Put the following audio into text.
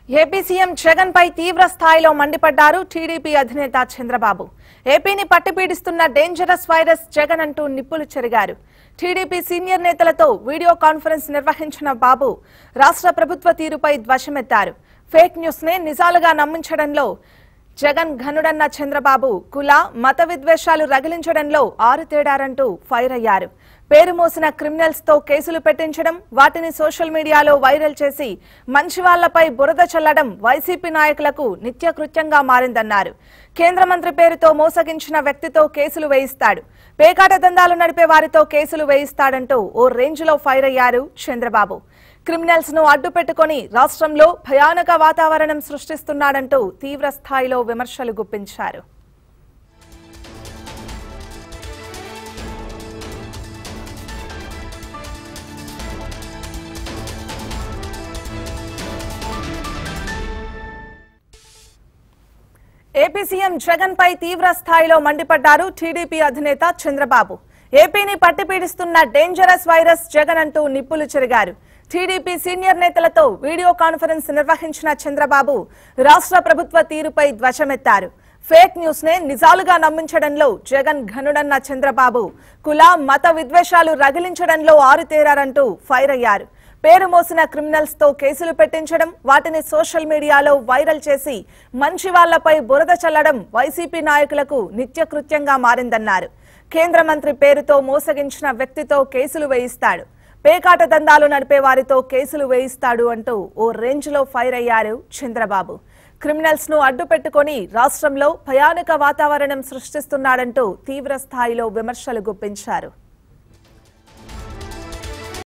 AP CM Jagan పై తీవ్ర స్థాయిలో మండిపడ్డారు టీడీపీ అధినేత చంద్రబాబు ఏపీని పట్టిపీడిస్తున్న డేంజరస్ వైరస్ జగన్ అంటూ నిప్పులు చెరిగారు టీడీపీ సీనియర్ నేతలతో వీడియో కాన్ఫరెన్స్ నిర్వహించిన బాబు రాష్ట్ర ప్రభుత్వ తీరుపై ధ్వజమెత్తారు ఫేక్ న్యూస్ నే నిజాలుగా నమ్మించడంలో జగన్ ఘనుడన్న చంద్రబాబు కుల మత విద్వేషాలు రగిలించడంలో ఆరుతేడారంటూ ఫైర్ అయ్యారు పేరు మోసిన క్రిమినల్స్ తో కేసులు పెట్టించడం వాటిని సోషల్ మీడియాలో వైరల్ చేసి మంచి వాళ్లపై బురద చల్లడం వైసీపీ నాయకులకు నిత్యకృత్యంగా మారిందన్నారు కేంద్ర మంత్రి పేరుతో మోసగించిన వ్యక్తితో కేసులు వేయిస్తాడు పేకాట దందాలు నడిపే వారితో కేసులు వేయిస్తాడంటూ ఓ రేంజ్లో ఫైర్ అయ్యారు చంద్రబాబు క్రిమినల్స్ ను అడ్డు పెట్టుకుని రాష్ట్రంలో భయానక వాతావరణం సృష్టిస్తున్నాడంటూ తీవ్ర స్థాయిలో విమర్శలు గుప్పించారు ఏపీ సీఎం జగన్ పై తీవ్ర స్థాయిలో మండిపడ్డారు టీడీపీ అధినేత చంద్రబాబు ఏపీని పట్టిపీడిస్తున్న డేంజరస్ వైరస్ జగన్ అంటూ నిప్పులు చెరిగారు టీడీపీ సీనియర్ నేతలతో వీడియో కాన్ఫరెన్స్ నిర్వహించిన చంద్రబాబు రాష్ట్ర ప్రభుత్వ తీరుపై ధ్వజమెత్తారు ఫేక్ న్యూస్ నే నిజాలుగా నమ్మించడంలో జగన్ ఘనుడన్న చంద్రబాబు కుల మత విద్వేషాలు రగిలించడంలో ఆరుతేరారంటూ ఫైర్ అయ్యారు పేరు మోసిన క్రిమినల్స్ తో కేసులు పెట్టించడం వాటిని సోషల్ మీడియాలో వైరల్ చేసి మంచి వాళ్లపై బురద చల్లడం వైసీపీ నాయకులకు నిత్యకృత్యంగా మారిందన్నారు కేంద్ర మంత్రి పేరుతో మోసగించిన వ్యక్తితో కేసులు వేయిస్తాడు పేకాట దందాలు నడిపే వారితో కేసులు వేయిస్తాడు అంటూ ఓ రేంజ్ లో ఫైర్ అయ్యారు చంద్రబాబు క్రిమినల్స్ ను అడ్డు పెట్టుకుని రాష్ట్రంలో భయానక వాతావరణం సృష్టిస్తున్నాడంటూ తీవ్ర స్థాయిలో విమర్శలు గుప్పించారు